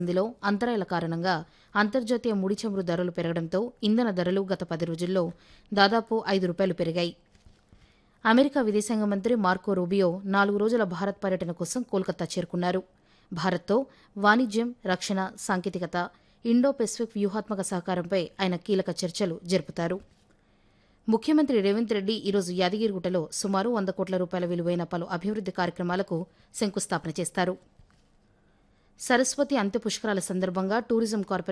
ఇందులో అంతరాయాల కారణంగా అంతర్జాతీయ ముడి చమురు ధరలు పెరగడంతో ఇంధన ధరలు గత పది రోజుల్లో దాదాపు ఐదు రూపాయలు పెరిగాయి అమెరికా విదేశాంగ మంత్రి మార్కో రూబియో నాలుగు రోజుల భారత్ పర్యటన కోసం కోల్కతా చేరుకున్నారు భారత్తో వాణిజ్యం రక్షణ సాంకేతికత ఇండో పెసిఫిక్ వ్యూహాత్మక సహకారంపై ఆయన కీలక చర్చలు జరుపుతారు ముఖ్యమంత్రి రేవంత్ రెడ్డి ఈరోజు యాదగిరిగుట్టలో సుమారు వంద కోట్ల రూపాయల విలువైన పలు అభివృద్ది కార్యక్రమాలకు శంకుస్థాపన చేస్తారు సరస్వతి అంత్య పుష్కరాల సందర్భంగా టూరిజం కార్పొరేషన్